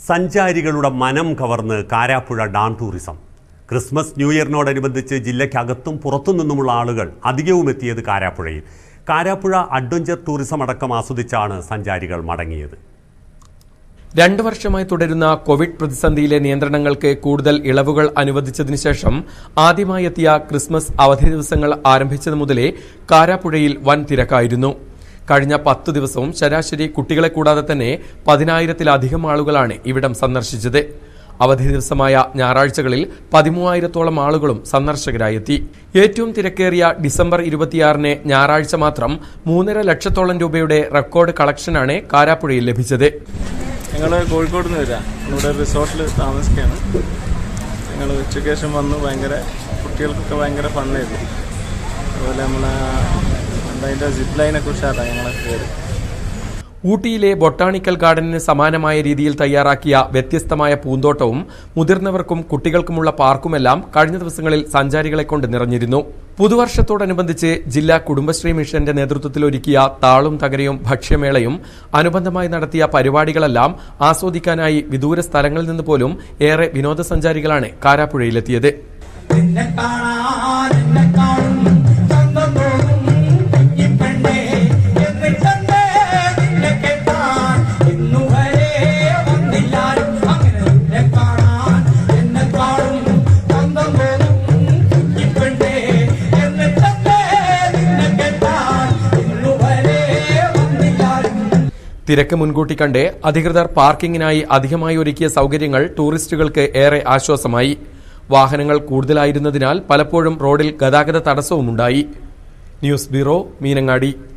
സഞ്ചാരികളുടെ മനം കവർന്ന് Karapuzha dam tourism Christmas new ഇയറിനോടനുബന്ധിച്ച് ജില്ലയ്ക്കകത്തും പുറത്തു നിന്നുമുള്ള ആളുകൾ അധികവും എത്തിയത് കാരാപ്പുഴയിൽ കാരാപ്പുഴ അഡ്വഞ്ചർ ടൂറിസം അടക്കം ആസ്വദിച്ചാണ് സഞ്ചാരികൾ മടങ്ങിയത് രണ്ടു വർഷമായി തുടരുന്ന കോവിഡ് പ്രതിസന്ധിയിലെ നിയന്ത്രണങ്ങൾക്ക് കൂടുതൽ ഇളവുകൾ അനുവദിച്ചതിനു ശേഷം ആദ്യമായി എത്തിയ ക്രിസ്മസ് അവധി ദിവസങ്ങൾ ആരംഭിച്ചത് മുതലേ കാരാപ്പുഴയിൽ വൻ തിരക്കായിരുന്നു കഴിഞ്ഞ പത്തു ദിവസവും ശരാശരി കുട്ടികളെ കൂടാതെ തന്നെ പതിനായിരത്തിലധികം ആളുകളാണ് ഇവിടം സന്ദർശിച്ചത് അവധി ദിവസമായ ഞായറാഴ്ചകളിൽ പതിമൂവായിരത്തോളം ആളുകളും സന്ദർശകരായി എത്തി ഏറ്റവും തിരക്കേറിയ ഡിസംബർ ഇരുപത്തിയാറിന് ഞായറാഴ്ച മാത്രം മൂന്നര ലക്ഷത്തോളം രൂപയുടെ റെക്കോർഡ് കളക്ഷനാണ് കാരാപ്പുഴയിൽ ലഭിച്ചത് ഞങ്ങൾ കോഴിക്കോട് നിന്ന് വരാം ഇവിടെ റിസോർട്ടിൽ താമസിക്കുകയാണ് ഞങ്ങൾ ഉച്ചയ്ക്ക് ശേഷം വന്നു ഭയങ്കര കുട്ടികൾക്കൊക്കെ ഭയങ്കര ഫണ്ണായിരുന്നു അതുപോലെ നമ്മളെ അതിൻ്റെ സിപ്പ് ലൈനെ കുറിച്ചാണ് ഞങ്ങളെ കയറി ഊട്ടിയിലെ ബൊട്ടാണിക്കൽ ഗാർഡനിന് സമാനമായ രീതിയിൽ തയ്യാറാക്കിയ വ്യത്യസ്തമായ പൂന്തോട്ടവും മുതിർന്നവർക്കും കുട്ടികൾക്കുമുള്ള പാർക്കുമെല്ലാം കഴിഞ്ഞ ദിവസങ്ങളിൽ സഞ്ചാരികളെ കൊണ്ട് നിറഞ്ഞിരുന്നു പുതുവർഷത്തോടനുബന്ധിച്ച് ജില്ലാ കുടുംബശ്രീ മിഷന്റെ നേതൃത്വത്തിൽ ഒരുക്കിയ താളും തകരയും ഭക്ഷ്യമേളയും അനുബന്ധമായി നടത്തിയ പരിപാടികളെല്ലാം ആസ്വദിക്കാനായി വിദൂര സ്ഥലങ്ങളിൽ നിന്ന് പോലും ഏറെ വിനോദസഞ്ചാരികളാണ് കാരാപ്പുഴയിലെത്തിയത് നിന്നെ കാണാൻ എന്നെ കാണും ചന്തം തോന്നും ഈ പെണ്ണെ എന്നിട്ടെന്നെ നിന്നെ കേട്ടാൻ ഇന്നു വരെ വന്നില്ലാരും അങ്ങനെ നിന്നെ കാണാൻ എന്നെ കാണും ചന്തം തോന്നും ഈ പെണ്ണെ എന്നിട്ടെന്നെ നിന്നെ കേട്ടാൻ ഇന്നു വരെ വന്നില്ലാരും തിരക്ക് മുൻകൂട്ടി കണ്ട് അധികൃതർ പാർക്കിങ്ങിനായി അധികമായി ഒരുക്കിയ സൗകര്യങ്ങൾ ടൂറിസ്റ്റുകൾക്ക് ഏറെ ആശ്വാസമായി വാഹനങ്ങൾ കൂടുതലായിരുന്നതിനാൽ പലപ്പോഴും റോഡിൽ ഗതാഗത തടസ്സവുമുണ്ടായി ന്യൂസ് ബ്യൂറോ മീനങ്ങാടി